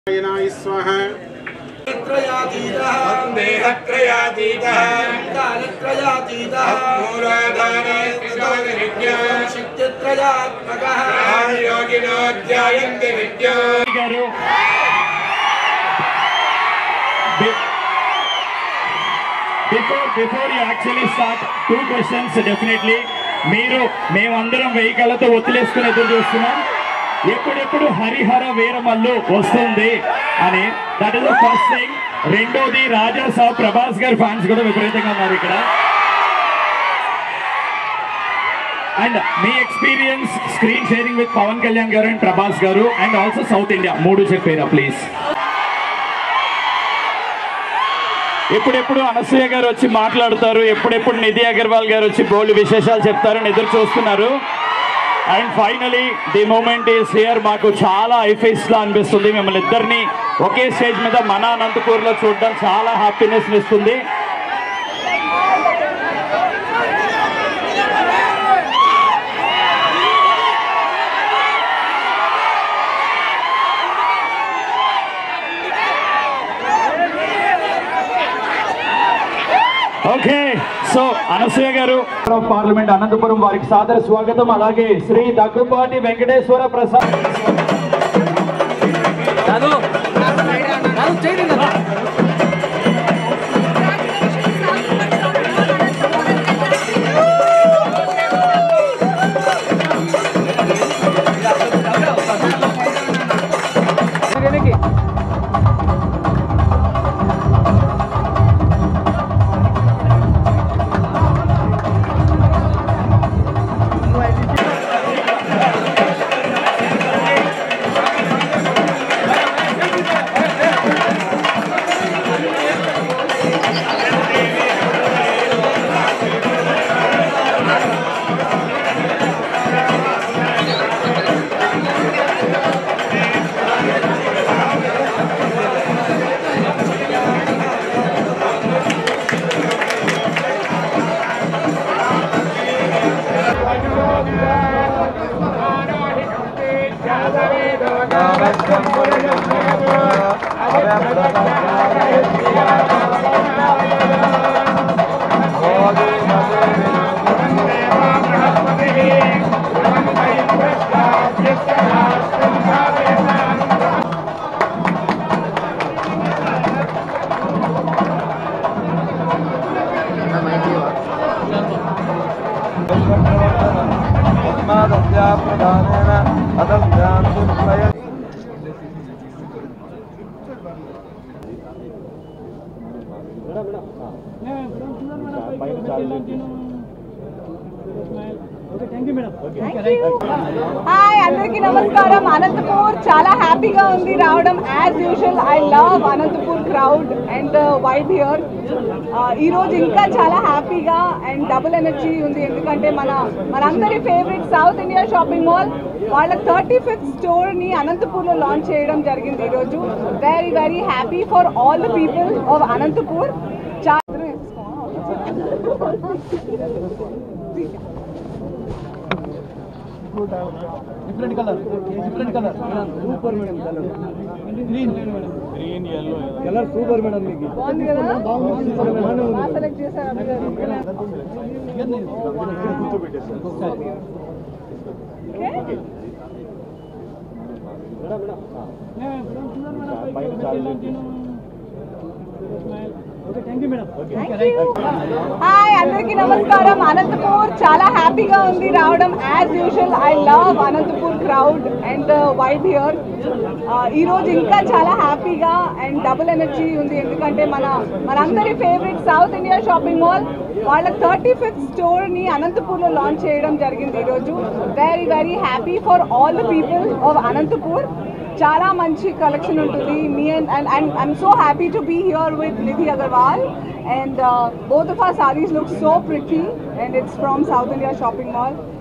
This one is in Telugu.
నారాయణాయ స్వాహ త్రయాతీతః దేహత్రయాతీతः కాలత్రయాతీతः మూలాధారే కృతోది విద్యా శక్తిత్రయాత్మకः యోగినో ధ్యాయంతి Vidya garu before before you actually start two questions definitely మీరు మేమందరం వెయ్యి కళ్ళతో ఒత్తిలేసుకుని ఎదురు చూస్తున్నాం ఎప్పుడెప్పుడు హరిహర వీరమల్లు వస్తుంది అని that is the first thing రెండోది రాజా సాబ్ ప్రభాస్ గారి ఫ్యాన్స్ కూడా విపరీతంగా ఉన్నారు ఇక్కడ అండ్ మీ experience screen sharing with Pawan Kalyan garu and Prabhas గారు అండ్ ఆల్సో సౌత్ ఇండియా మూడు చెప్పారా ప్లీజ్ ఎప్పుడెప్పుడు అనసూయ గారు వచ్చి మాట్లాడతారు ఎప్పుడెప్పుడు నిధి అగర్వాల్ గారు వచ్చి బోల్డ్ విశేషాలు చెప్తారని ఎదురు చూస్తున్నారు and finally the moment is here మాకు చాలా ఐఫేస్ లా అనిపిస్తుంది మిమ్మల్ని ఇద్దరిని ఒకే స్టేజ్ మీద మన అనంతపూర్ లో చూడడం చాలా హ్యాపీనెస్ ఇస్తుంది ఓకే సో అనసూయ గారు ఆఫ్ పార్లమెంట్ అనంతపురం వారికి సాదర స్వాగతం అలాగే శ్రీ దగ్గుపాటి వెంకటేశ్వర ప్రసాద్ హాయ్ అందరికీ నమస్కారం అనంతపూర్ చాలా హ్యాపీగా ఉంది రావడం as usual I love Anantapur crowd and vibe here ఈ రోజు ఇంకా చాలా హ్యాపీగా అండ్ డబుల్ ఎనర్జీ ఉంది ఎందుకంటే మన మనందరి favourite South India shopping mall వాళ్ళ థర్టీ ఫిఫ్త్ స్టోర్ ని అనంతపూర్ లో లాంచ్ చేయడం జరిగింది ఈ రోజు very very happy for all the people of Anantapur చాలా different colour different colour super madam colour green green yellow colour super madam మీకు బాగుంది కదా బాగుంది మేడం. బాగా సెలెక్ట్ చేశారు అభిగారు. Okay thank you madam hi అందరికీ నమస్కారం అనంతపూర్ చాలా హ్యాపీగా ఉంది రావడం as usual I love Anantapur crowd and vibe here ఈ రోజు ఇంకా చాలా హ్యాపీగా అండ్ డబుల్ ఎనర్జీ ఉంది ఎందుకంటే మన మనందరి favourite South India shopping mall వాళ్ళ థర్టీ ఫిఫ్త్ స్టోర్ ని అనంతపూర్ లో లాంచ్ చేయడం జరిగింది ఈ రోజు very very happy for all the people of Anantapur చాలా మంచి కలెక్షన్ ఉంటుంది మీ and and and I'm so happy to be here with Nidhi Agarwal and both of our sarees look so pretty and it's from South India shopping mall